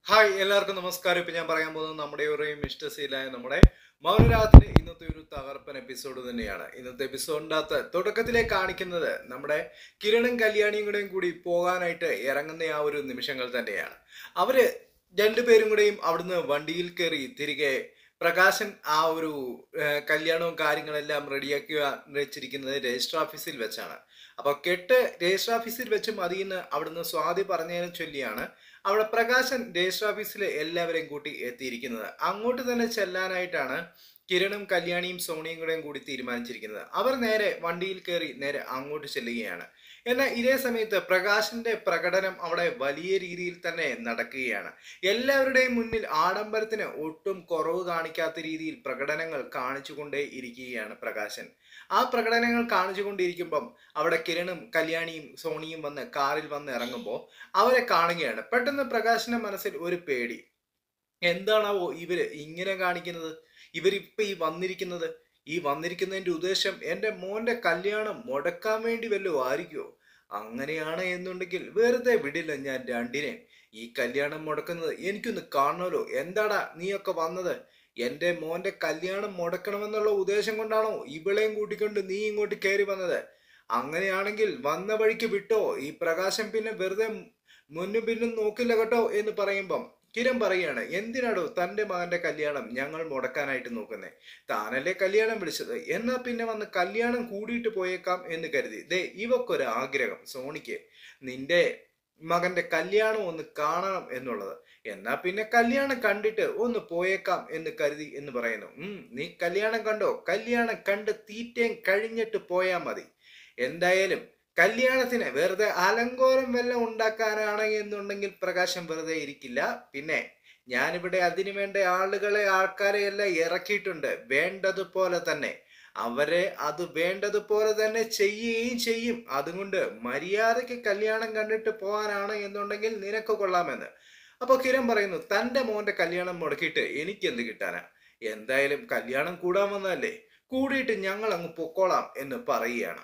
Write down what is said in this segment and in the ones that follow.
hi എല്ലാവർക്കും നമസ്കാരം ഇപ്പൊ ഞാൻ പറയാൻ പോകുന്നത് നമ്മുടെ ഒരു ഇഷ്ടശീലായ നമ്മുടെ മൗനരാഗത്തിന്റെ ഇന്നത്തെ ഒരു തകർപ്പൻ എപ്പിസോഡ് തന്നെയാണ് ഇന്നത്തെ എപ്പിസോഡിൻ്റെ അകത്ത് തുടക്കത്തിലെ കാണിക്കുന്നത് നമ്മുടെ കിരണും കല്യാണിയും കൂടെയും കൂടി പോകാനായിട്ട് ഇറങ്ങുന്ന ആ ഒരു നിമിഷങ്ങൾ തന്നെയാണ് അവര് രണ്ടുപേരും കൂടെയും അവിടുന്ന് വണ്ടിയിൽ കയറി തിരികെ പ്രകാശൻ ആ ഒരു ഏഹ്, കല്യാണവും കാര്യങ്ങളെല്ലാം റെഡിയാക്കി വെച്ചിരിക്കുന്നത് രജിസ്റ്റർ ഓഫീസിൽ വെച്ചാണ് അപ്പൊ കെട്ട് രജിസ്റ്റർ ഓഫീസിൽ വെച്ച് മതിയെന്ന് അവിടുന്ന് സ്വാതി പറഞ്ഞതിനെ ചൊല്ലിയാണ് അവിടെ പ്രകാശൻ രജിസ്റ്റർ ഓഫീസിൽ എല്ലാവരെയും കൂട്ടി എത്തിയിരിക്കുന്നത് അങ്ങോട്ട് തന്നെ ചെല്ലാനായിട്ടാണ് കിരണും കല്യാണിയും സോണിയും കൂടെയും കൂടി തീരുമാനിച്ചിരിക്കുന്നത് അവർ നേരെ വണ്ടിയിൽ കയറി നേരെ അങ്ങോട്ട് ചെല്ലുകയാണ് എന്നാൽ ഇതേ സമയത്ത് പ്രകാശന്റെ പ്രകടനം അവിടെ വലിയ രീതിയിൽ തന്നെ നടക്കുകയാണ് എല്ലാവരുടെയും മുന്നിൽ ആഡംബരത്തിന് ഒട്ടും കുറവ് കാണിക്കാത്ത രീതിയിൽ പ്രകടനങ്ങൾ കാണിച്ചുകൊണ്ടേ ഇരിക്കുകയാണ് പ്രകാശൻ ആ പ്രകടനങ്ങൾ കാണിച്ചുകൊണ്ടിരിക്കുമ്പം അവിടെ കിരണും കല്യാണിയും സോണിയും വന്ന് കാറിൽ വന്ന് ഇറങ്ങുമ്പോൾ അവരെ കാണുകയാണ് പെട്ടെന്ന് പ്രകാശന്റെ മനസ്സിൽ ഒരു പേടി എന്താണാവോ ഇവര് ഇങ്ങനെ കാണിക്കുന്നത് ഇവരിപ്പൊ ഈ വന്നിരിക്കുന്നത് ഈ വന്നിരിക്കുന്നതിന്റെ ഉദ്ദേശം എന്റെ മോന്റെ കല്യാണം മുടക്കാൻ വേണ്ടി വല്ലതും ആയിരിക്കുമോ അങ്ങനെയാണ് എന്നുണ്ടെങ്കിൽ വെറുതെ വിടില്ല ഞാൻ രണ്ടിനെ ഈ കല്യാണം മുടക്കുന്നത് എനിക്കൊന്ന് കാണണമല്ലോ എന്താടാ നീയൊക്കെ വന്നത് എന്റെ മോന്റെ കല്യാണം മുടക്കണമെന്നുള്ള ഉദ്ദേശം കൊണ്ടാണോ ഇവളെയും കൂട്ടിക്കൊണ്ട് നീ ഇങ്ങോട്ട് കയറി വന്നത് അങ്ങനെയാണെങ്കിൽ വന്ന വഴിക്ക് വിട്ടോ ഈ പ്രകാശം പിന്നെ വെറുതെ മുന്നും പിന്നും നോക്കില്ല കേട്ടോ എന്ന് പറയുമ്പം കിരൺ പറയാണ് എന്തിനാടോ തന്റെ മകന്റെ കല്യാണം ഞങ്ങൾ മുടക്കാനായിട്ട് നോക്കുന്നേ താനല്ലേ കല്യാണം വിളിച്ചത് എന്നാ പിന്നെ വന്ന് കല്യാണം കൂടിയിട്ട് പോയേക്കാം എന്ന് കരുതി ദേ ഇവക്കൊരു ആഗ്രഹം സോണിക്ക് നിന്റെ മകന്റെ കല്യാണം ഒന്ന് കാണണം എന്നുള്ളത് എന്നാ പിന്നെ കല്യാണം കണ്ടിട്ട് ഒന്ന് പോയേക്കാം എന്ന് കരുതി എന്ന് പറയുന്നു ഉം നീ കല്യാണം കണ്ടോ കല്യാണം കണ്ട് തീറ്റയും കഴിഞ്ഞിട്ട് പോയാ മതി എന്തായാലും കല്യാണത്തിന് വെറുതെ അലങ്കോലം വല്ലതും ഉണ്ടാക്കാനാണ് എന്നുണ്ടെങ്കിൽ പ്രകാശം വെറുതെ ഇരിക്കില്ല പിന്നെ ഞാനിവിടെ അതിനു വേണ്ട ആളുകളെ ആൾക്കാരെ എല്ലാം ഇറക്കിയിട്ടുണ്ട് വേണ്ടതുപോലെ തന്നെ അവരെ അത് വേണ്ടതുപോലെ തന്നെ ചെയ്യുകയും ചെയ്യും അതുകൊണ്ട് മര്യാദയ്ക്ക് കല്യാണം കണ്ടിട്ട് പോകാനാണ് എന്നുണ്ടെങ്കിൽ നിനക്ക് കൊള്ളാമെന്ന് അപ്പോൾ കിരൺ പറയുന്നു തൻ്റെ മോന്റെ കല്യാണം മുടക്കിയിട്ട് എനിക്ക് എന്ത് കിട്ടാനാ എന്തായാലും കല്യാണം കൂടാൻ വന്നതല്ലേ കൂടിയിട്ട് ഞങ്ങൾ അങ്ങ് പൊക്കോളാം എന്ന് പറയുകയാണ്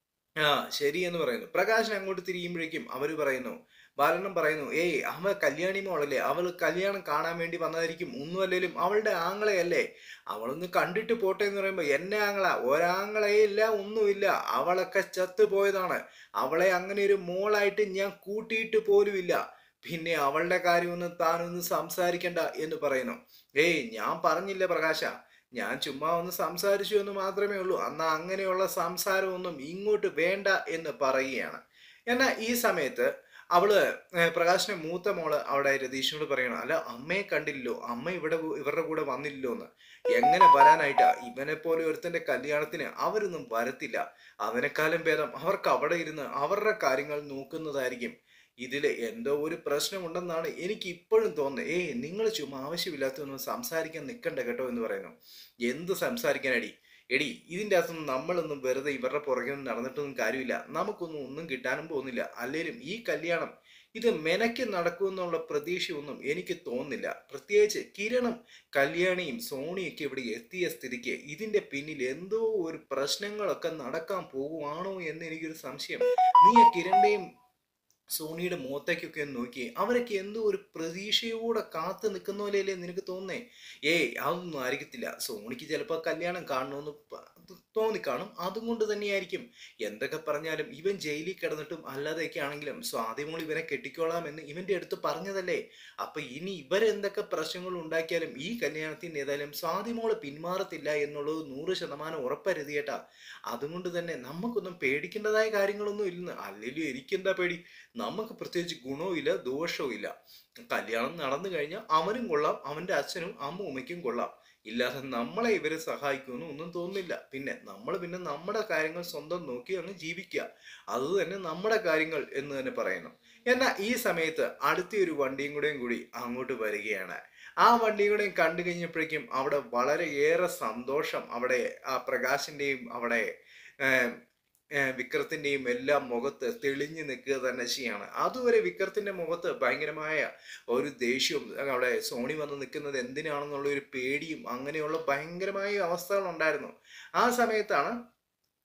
ആ ശരി എന്ന് പറയുന്നു പ്രകാശൻ അങ്ങോട്ട് തിരിയുമ്പോഴേക്കും അവര് പറയുന്നു ബാലനും പറയുന്നു ഏയ് അവ കല്യാണി മോളല്ലേ അവൾ കല്യാണം കാണാൻ വേണ്ടി വന്നതായിരിക്കും ഒന്നുമല്ലേലും അവളുടെ ആങ്ങളെയല്ലേ അവളൊന്ന് കണ്ടിട്ട് പോട്ടെ എന്ന് പറയുമ്പോൾ എന്നെ ആങ്ങള ഒരാങ്ങളെയില്ല ഒന്നുമില്ല അവളൊക്കെ ചത്തുപോയതാണ് അവളെ അങ്ങനെ ഒരു മോളായിട്ട് ഞാൻ കൂട്ടിയിട്ട് പോലുമില്ല പിന്നെ അവളുടെ കാര്യമൊന്നും താനൊന്നും സംസാരിക്കണ്ട എന്ന് പറയുന്നു ഏയ് ഞാൻ പറഞ്ഞില്ല പ്രകാശ ഞാൻ ചുമ്മാ ഒന്ന് സംസാരിച്ചു എന്ന് മാത്രമേ ഉള്ളൂ അന്നാ അങ്ങനെയുള്ള സംസാരമൊന്നും ഇങ്ങോട്ട് വേണ്ട എന്ന് പറയുകയാണ് എന്നാൽ ഈ സമയത്ത് അവള് ഏർ പ്രകാശിന്റെ മൂത്ത മോള് അവിടെ രതീഷിനോട് പറയണം അല്ല അമ്മയെ കണ്ടില്ലല്ലോ അമ്മ ഇവിടെ ഇവരുടെ കൂടെ വന്നില്ലല്ലോ എന്ന് എങ്ങനെ വരാനായിട്ടാ ഇവനെ പോലെ ഒരുത്തന്റെ കല്യാണത്തിന് അവരൊന്നും വരത്തില്ല അതിനേക്കാളും ഭേദം അവർക്ക് അവിടെ ഇരുന്ന് അവരുടെ കാര്യങ്ങൾ നോക്കുന്നതായിരിക്കും ഇതിൽ എന്തോ ഒരു പ്രശ്നമുണ്ടെന്നാണ് എനിക്ക് ഇപ്പോഴും തോന്നുന്നത് ഏയ് നിങ്ങൾ ചുമ്മാ ആവശ്യമില്ലാത്തൊന്നും സംസാരിക്കാൻ നിൽക്കണ്ട കേട്ടോ എന്ന് പറയുന്നു എന്ത് സംസാരിക്കാനടി എടി ഇതിൻ്റെ അകത്തൊന്നും നമ്മളൊന്നും വെറുതെ ഇവരുടെ പുറകെ ഒന്നും നടന്നിട്ടൊന്നും കാര്യമില്ല നമുക്കൊന്നും ഒന്നും കിട്ടാനും പോകുന്നില്ല അല്ലേലും ഈ കല്യാണം ഇത് മെനക്ക് നടക്കുമെന്നുള്ള പ്രതീക്ഷയൊന്നും എനിക്ക് തോന്നുന്നില്ല പ്രത്യേകിച്ച് കിരണും കല്യാണിയും സോണിയൊക്കെ ഇവിടെ എത്തിയ സ്ഥിതിക്ക് ഇതിന്റെ പിന്നിൽ എന്തോ ഒരു പ്രശ്നങ്ങളൊക്കെ നടക്കാൻ പോകുവാണോ എന്ന് എനിക്കൊരു സംശയം നീ ആ കിരണിന്റെയും സോണിയുടെ മുഖത്തേക്കൊക്കെ ഒന്ന് നോക്കിയേ അവരൊക്കെ എന്തോ ഒരു പ്രതീക്ഷയോടെ കാത്തു നിൽക്കുന്ന പോലെയല്ലേ നിനക്ക് തോന്നേ ഏയ് അതൊന്നും ആയിരിക്കത്തില്ല സോണിക്ക് ചിലപ്പോൾ കല്യാണം കാണണമെന്ന് പ- തോന്നിക്കാണും അതും കൊണ്ട് തന്നെയായിരിക്കും എന്തൊക്കെ പറഞ്ഞാലും ഇവൻ ജയിലിൽ കിടന്നിട്ടും അല്ലാതെയൊക്കെ ആണെങ്കിലും സ്വാതിമോൾ ഇവനെ കെട്ടിക്കോളാം എന്ന് ഇവന്റെ അടുത്ത് പറഞ്ഞതല്ലേ അപ്പൊ ഇനി ഇവരെന്തൊക്കെ പ്രശ്നങ്ങൾ ഉണ്ടാക്കിയാലും ഈ കല്യാണത്തിന് ഏതായാലും സ്വാതിമോള് പിന്മാറത്തില്ല എന്നുള്ളത് നൂറ് ശതമാനം ഉറപ്പരുതിയേട്ടാ അതുകൊണ്ട് തന്നെ നമുക്കൊന്നും പേടിക്കേണ്ടതായ കാര്യങ്ങളൊന്നും ഇല്ലെന്ന് അല്ലെങ്കിൽ എനിക്കെന്താ പേടി നമുക്ക് പ്രത്യേകിച്ച് ഗുണവും ഇല്ല ദോഷവും ഇല്ല കല്യാണം നടന്നു കഴിഞ്ഞാൽ അവനും കൊള്ളാം അവന്റെ അച്ഛനും അമ്മൂമ്മയ്ക്കും കൊള്ളാം ഇല്ലാതെ നമ്മളെ ഇവരെ സഹായിക്കുമെന്ന് ഒന്നും തോന്നുന്നില്ല പിന്നെ നമ്മൾ പിന്നെ നമ്മുടെ കാര്യങ്ങൾ സ്വന്തം നോക്കി അങ്ങ് ജീവിക്കുക അത് തന്നെ നമ്മുടെ കാര്യങ്ങൾ എന്ന് തന്നെ പറയുന്നു എന്നാൽ ഈ സമയത്ത് അടുത്ത ഒരു വണ്ടിയും കൂടെയും കൂടി അങ്ങോട്ട് വരികയാണ് ആ വണ്ടിയും കൂടെയും കണ്ടു കഴിഞ്ഞപ്പോഴേക്കും അവിടെ വളരെയേറെ സന്തോഷം അവിടെ ആ പ്രകാശിന്റെയും അവിടെ ഏം, ഏർ വിക്രത്തിന്റെയും എല്ലാം മുഖത്ത് തെളിഞ്ഞു നിൽക്കുക തന്നെ ചെയ്യാണ് അതുവരെ വിക്രത്തിന്റെ മുഖത്ത് ഭയങ്കരമായ ഒരു ദേഷ്യവും അവിടെ സോണി വന്ന് നിൽക്കുന്നത് എന്തിനാണെന്നുള്ള ഒരു പേടിയും അങ്ങനെയുള്ള ഭയങ്കരമായ അവസ്ഥകൾ ഉണ്ടായിരുന്നു ആ സമയത്താണ്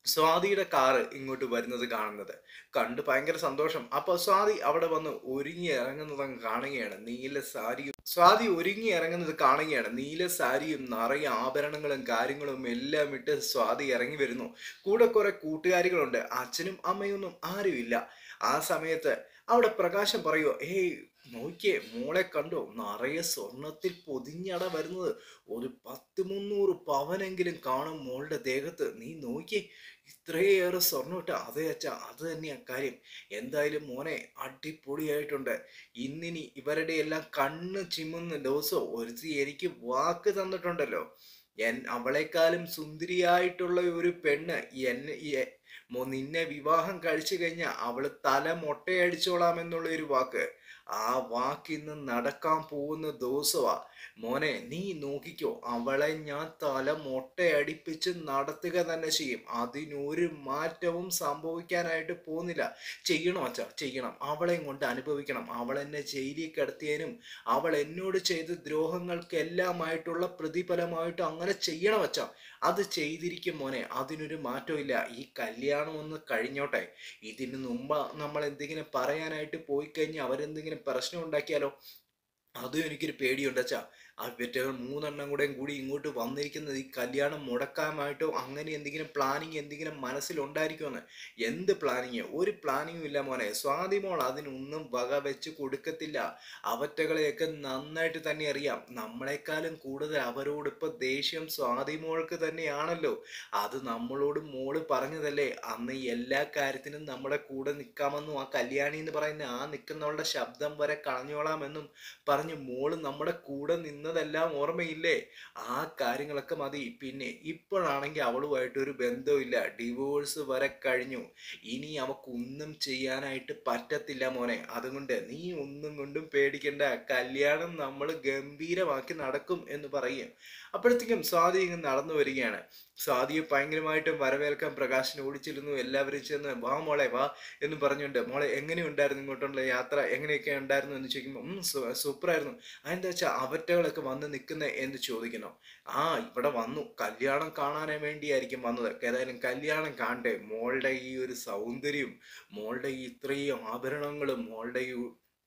സ്വാതിയുടെ കാറ് ഇങ്ങോട്ട് വരുന്നത് കാണുന്നത് കണ്ട് ഭയങ്കര സന്തോഷം അപ്പൊ സ്വാതി അവിടെ വന്ന് ഒരുങ്ങി ഇറങ്ങുന്നത് അങ്ങ് കാണുകയാണ് നീല സാരിയും സ്വാതി ഒരുങ്ങി ഇറങ്ങുന്നത് കാണുകയാണ് നീല സാരിയും നിറയെ ആഭരണങ്ങളും കാര്യങ്ങളും എല്ലാം ഇട്ട് സ്വാതി ഇറങ്ങി വരുന്നു കൂടെ കുറെ കൂട്ടുകാരികളുണ്ട് അച്ഛനും അമ്മയൊന്നും ആരുമില്ല ആ സമയത്ത് അവിടെ പ്രകാശം പറയുമോ ഏയ് നോക്കിയേ മോളെ കണ്ടോ നിറയെ സ്വർണത്തിൽ പൊതിഞ്ഞട വരുന്നത് ഒരു പത്ത് മുന്നൂറ് പവനെങ്കിലും കാണും മോളുടെ ദേഹത്ത് നീ നോക്കിയേ ഇത്രയേറെ സ്വർണ്ണം ഇട്ട അതെ അച്ഛ അത് തന്നെയാ കാര്യം എന്തായാലും മോനെ അടിപൊളിയായിട്ടുണ്ട് ഇന്നിനി ഇവരുടെ എല്ലാം കണ്ണ് ചിമ്മുന്ന ദിവസം ഒരുത്തി എനിക്ക് വാക്ക് തന്നിട്ടുണ്ടല്ലോ എൻ അവളെക്കാളും സുന്ദരിയായിട്ടുള്ള ഒരു പെണ്ണ് എന്നെ എ- മോ- നിന്നെ വിവാഹം കഴിച്ചു കഴിഞ്ഞാൽ അവള് തല മൊട്ടയടിച്ചോളാം എന്നുള്ള ഒരു വാക്ക് ആ വാക്ക് ഇന്ന് നടക്കാൻ പോകുന്ന ദിവസമാ മോനെ നീ നോക്കിക്കോ അവളെ ഞാൻ തല മൊട്ടയടിപ്പിച്ച് നടത്തുക തന്നെ ചെയ്യും അതിനൊരു മാറ്റവും സംഭവിക്കാനായിട്ട് പോകുന്നില്ല ചെയ്യണം അച്ഛാ ചെയ്യണം അവളെയും കൊണ്ട് അനുഭവിക്കണം അവൾ എന്നെ ജയിലിൽ കിടത്തിയതിനും അവൾ എന്നോട് ചെയ്ത ദ്രോഹങ്ങൾക്കെല്ലാമായിട്ടുള്ള പ്രതിഫലമായിട്ട് അങ്ങനെ ചെയ്യണം അച്ഛാ അത് ചെയ്തിരിക്കും മോനെ അതിനൊരു മാറ്റവും ഇല്ല ഈ കല്യാണം ഒന്ന് കഴിഞ്ഞോട്ടെ ഇതിന് മുമ്പ് നമ്മൾ എന്തെങ്കിലും പറയാനായിട്ട് പോയി കഴിഞ്ഞാൽ അവരെന്തെങ്കിലും പ്രശ്നം ഉണ്ടാക്കിയാലോ അതും എനിക്കൊരു പേടിയുണ്ട് അച്ഛാ ആ വെറ്റകൾ മൂന്നെണ്ണം കൂടെയും കൂടി ഇങ്ങോട്ട് വന്നിരിക്കുന്നത് ഈ കല്യാണം മുടക്കാനായിട്ടോ അങ്ങനെ എന്തെങ്കിലും പ്ലാനിങ് എന്തെങ്കിലും മനസ്സിലുണ്ടായിരിക്കുമെന്ന് എന്ത് പ്ലാനിങ് ഒരു പ്ലാനിങ്ങും ഇല്ല മോനെ സ്വാതി മോൾ അതിനൊന്നും വക വെച്ച് കൊടുക്കത്തില്ല അവറ്റകളെയൊക്കെ നന്നായിട്ട് തന്നെ അറിയാം നമ്മളെക്കാളും കൂടുതൽ അവരോട് ഇപ്പൊ ദേഷ്യം സ്വാതി മോൾക്ക് തന്നെയാണല്ലോ അത് നമ്മളോട് മോള് പറഞ്ഞതല്ലേ അന്ന് എല്ലാ കാര്യത്തിനും നമ്മുടെ കൂടെ നിൽക്കാമെന്നും ആ കല്യാണി എന്ന് പറയുന്ന ആ നിൽക്കുന്നവളുടെ ശബ്ദം വരെ കളഞ്ഞോളാമെന്നും പറഞ്ഞു മോള് നമ്മുടെ കൂടെ നിന്നതെല്ലാം ഓർമ്മയില്ലേ ആ കാര്യങ്ങളൊക്കെ മതി പിന്നെ ഇപ്പോഴാണെങ്കിൽ അവളുമായിട്ട് ഒരു ബന്ധവുമില്ല ഡിവോഴ്സ് വരെ കഴിഞ്ഞു ഇനി അവക്കൊന്നും ചെയ്യാനായിട്ട് പറ്റത്തില്ല മോനെ അതുകൊണ്ട് നീ ഒന്നും കൊണ്ടും പേടിക്കണ്ട കല്യാണം നമ്മൾ ഗംഭീരമാക്കി നടക്കും എന്ന് പറയും അപ്പോഴത്തേക്കും സ്വാതി ഇങ്ങ് നടന്നു വരികയാണ് സ്വാതിയെ ഭയങ്കരമായിട്ടും വരവേൽക്കാൻ പ്രകാശിന് ഓടിച്ചിരുന്നു എല്ലാവരും ചെന്ന് വാ മോളെ വാ എന്ന് പറഞ്ഞുകൊണ്ട് മോളെ എങ്ങനെയുണ്ടായിരുന്നു ഇങ്ങോട്ടുള്ള യാത്ര എങ്ങനെയൊക്കെ ഉണ്ടായിരുന്നു എന്ന് ചോദിക്കുമ്പോൾ സൂപ്പറായിരുന്നു അതെന്താ വെച്ചാൽ അവറ്റകളൊക്കെ വന്ന് നിൽക്കുന്നത് എന്ന് ചോദിക്കണം ആ ഇവിടെ വന്നു കല്യാണം കാണാനേ വേണ്ടിയായിരിക്കും വന്നത് ഏതായാലും കല്യാണം കാണട്ടെ മോളുടെ ഈ ഒരു സൗന്ദര്യം മോളുടെ ഈ ഇത്രയും ആഭരണങ്ങളും മോളുടെ ഈ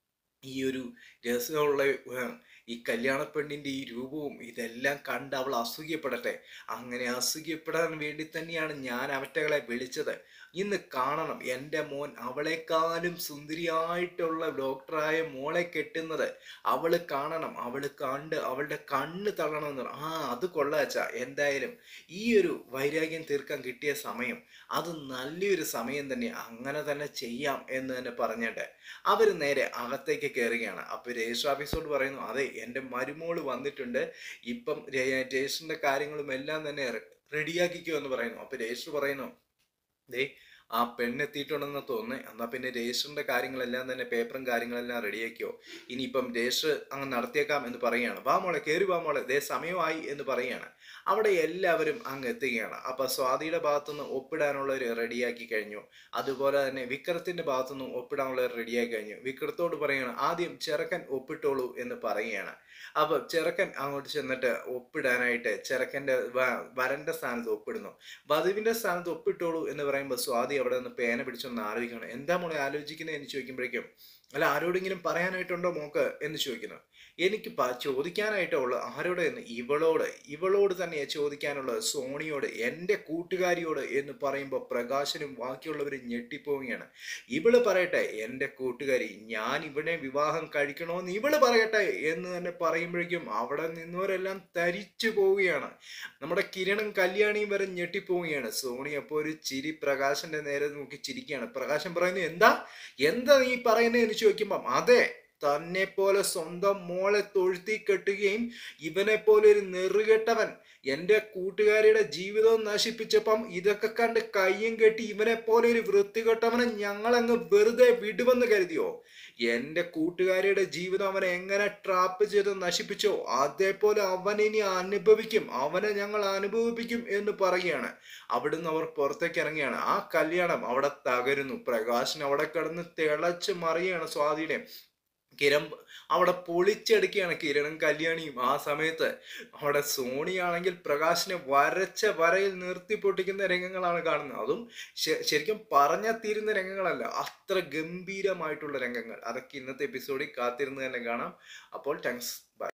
ഈ ഒരു രസമുള്ള ഏഹ്, ഈ കല്യാണ പെണ്ണിന്റെ ഈ രൂപവും ഇതെല്ലാം കണ്ട് അവൾ അസൂയപ്പെടട്ടെ അങ്ങനെ അസൂയപ്പെടാൻ വേണ്ടി തന്നെയാണ് ഞാൻ അവറ്റകളെ വിളിച്ചത് ഇന്ന് കാണണം എൻ്റെ മോൻ അവളെക്കാളും സുന്ദരിയായിട്ടുള്ള ഡോക്ടറായ മോളെ കെട്ടുന്നത് അവള് കാണണം അവള് കണ്ട് അവളുടെ കണ്ണ് തള്ളണം എന്ന് പറ- ആ അത് കൊള്ളാച്ച എന്തായാലും ഈ ഒരു വൈരാഗ്യം തീർക്കാൻ കിട്ടിയ സമയം അത് നല്ലൊരു സമയം തന്നെ അങ്ങനെ തന്നെ ചെയ്യാം എന്ന് തന്നെ പറഞ്ഞിട്ട് അവർ നേരെ അകത്തേക്ക് കയറുകയാണ് അപ്പോൾ രജിസ്റ്റർ ഓഫീസോട് പറയുന്നു അതെ എൻ്റെ മരുമോള് വന്നിട്ടുണ്ട് ഇപ്പം രേ- രജിസ്റ്ററിന്റെ കാര്യങ്ങളും എല്ലാം തന്നെ റെഡിയാക്കിക്കോ എന്ന് പറയുന്നു അപ്പോൾ രജിസ്റ്റർ പറയുന്നു ദേ ആ പെണ്ണെത്തിയിട്ടുണ്ടെന്ന് തോന്നുന്നേ എന്നാൽ പിന്നെ രജിസ്റ്ററിന്റെ കാര്യങ്ങളെല്ലാം തന്നെ പേപ്പറും കാര്യങ്ങളെല്ലാം റെഡിയാക്കിയോ ഇനിയിപ്പം രജിസ്റ്റർ അങ്ങ് നടത്തിയേക്കാം എന്ന് പറയുകയാണ് വാ മോളെ കയറി വാ മോളെ ദേ സമയമായി എന്ന് പറയുകയാണ് അവിടെ എല്ലാവരും അങ്ങ് എത്തുകയാണ് അപ്പൊ സ്വാതിയുടെ ഭാഗത്തുനിന്ന് ഒപ്പിടാനുള്ളവർ റെഡിയാക്കി കഴിഞ്ഞു അതുപോലെ തന്നെ വിക്രത്തിന്റെ ഭാഗത്തുനിന്നും ഒപ്പിടാനുള്ളവർ റെഡിയാക്കി കഴിഞ്ഞു വിക്രത്തോട് പറയുകയാണ് ആദ്യം ചെറുക്കൻ ഒപ്പിട്ടോളൂ എന്ന് പറയുകയാണ് അപ്പൊ ചെറുക്കൻ അങ്ങോട്ട് ചെന്നിട്ട് ഒപ്പിടാനായിട്ട് ചെറുക്കന്റെ വ- വരന്റെ സ്ഥാനത്ത് ഒപ്പിടുന്നു വധുവിന്റെ സ്ഥാനത്ത് ഒപ്പിട്ടോളൂ എന്ന് പറയുമ്പോൾ സ്വാതി അവിടെ നിന്ന് പേന പിടിച്ചൊന്ന് ആലോചിക്കണം എന്താ മോളെ ആലോചിക്കുന്നത് എന്ന് ചോദിക്കുമ്പോഴേക്കും അല്ല ആരോടെങ്കിലും പറയാനായിട്ടുണ്ടോ മോക്ക് എന്ന് ചോദിക്കുന്നു എനിക്ക് പ- ചോദിക്കാനായിട്ടുള്ള ആരോട് എന്ന് ഇവളോട് ഇവളോട് തന്നെ ചോദിക്കാനുള്ളത് സോണിയോട് എൻ്റെ കൂട്ടുകാരിയോട് എന്ന് പറയുമ്പോൾ പ്രകാശനും ബാക്കിയുള്ളവരും ഞെട്ടിപ്പോവുകയാണ് ഇവള് പറയട്ടെ എൻ്റെ കൂട്ടുകാരി ഞാൻ ഇവനെ വിവാഹം കഴിക്കണമെന്ന് ഇവള് പറയട്ടെ എന്ന് തന്നെ പറയുമ്പോഴേക്കും അവിടെ നിന്നവരെല്ലാം തരിച്ചു പോവുകയാണ് നമ്മുടെ കിരണും കല്യാണിയും വരെ ഞെട്ടിപ്പോവുകയാണ് സോണി അപ്പോൾ ഒരു ചിരി പ്രകാശന്റെ നേരെ നോക്കി ചിരിക്കുകയാണ് പ്രകാശൻ പറയുന്നത് എന്താ എന്താ നീ പറയുന്നത് എന്ന് ചോദിക്കുമ്പം അതെ തന്നെ പോലെ സ്വന്തം മോളെ തൊഴുത്തി കെട്ടുകയും ഇവനെ പോലെ ഒരു നെറുകെട്ടവൻ എൻ്റെ കൂട്ടുകാരിയുടെ ജീവിതം നശിപ്പിച്ചപ്പം ഇതൊക്കെ കണ്ട് കയ്യും കെട്ടി ഇവനെ പോലെ ഒരു വൃത്തികെട്ടവനെ ഞങ്ങളങ്ങ് വെറുതെ വിടുമെന്ന് കരുതിയോ എൻ്റെ കൂട്ടുകാരിയുടെ ജീവിതം അവനെ എങ്ങനെ ട്രാപ്പ് ചെയ്ത് നശിപ്പിച്ചോ അതേപോലെ അവൻ ഇനി അനുഭവിക്കും അവനെ ഞങ്ങൾ അനുഭവിപ്പിക്കും എന്ന് പറയുകയാണ് അവിടുന്ന് അവർ പുറത്തേക്ക് ഇറങ്ങുകയാണ് ആ കല്യാണം അവിടെ തകരുന്നു പ്രകാശൻ അവിടെ കിടന്ന് തിളച്ച് മറിയാണ് സ്വാതിയുടെ കിരൺ അവിടെ പൊളിച്ചെടുക്കുകയാണ് കിരണും കല്യാണിയും ആ സമയത്ത് അവിടെ സോണിയാണെങ്കിൽ പ്രകാശിനെ വരച്ച വരയിൽ നിർത്തി പൊട്ടിക്കുന്ന രംഗങ്ങളാണ് കാണുന്നത് അതും ശ- ശരിക്കും പറഞ്ഞാൽ തീരുന്ന രംഗങ്ങളല്ല അത്ര ഗംഭീരമായിട്ടുള്ള രംഗങ്ങൾ അതൊക്കെ ഇന്നത്തെ എപ്പിസോഡിൽ കാത്തിരുന്ന് തന്നെ കാണാം അപ്പോൾ താങ്ക്സ് ബൈ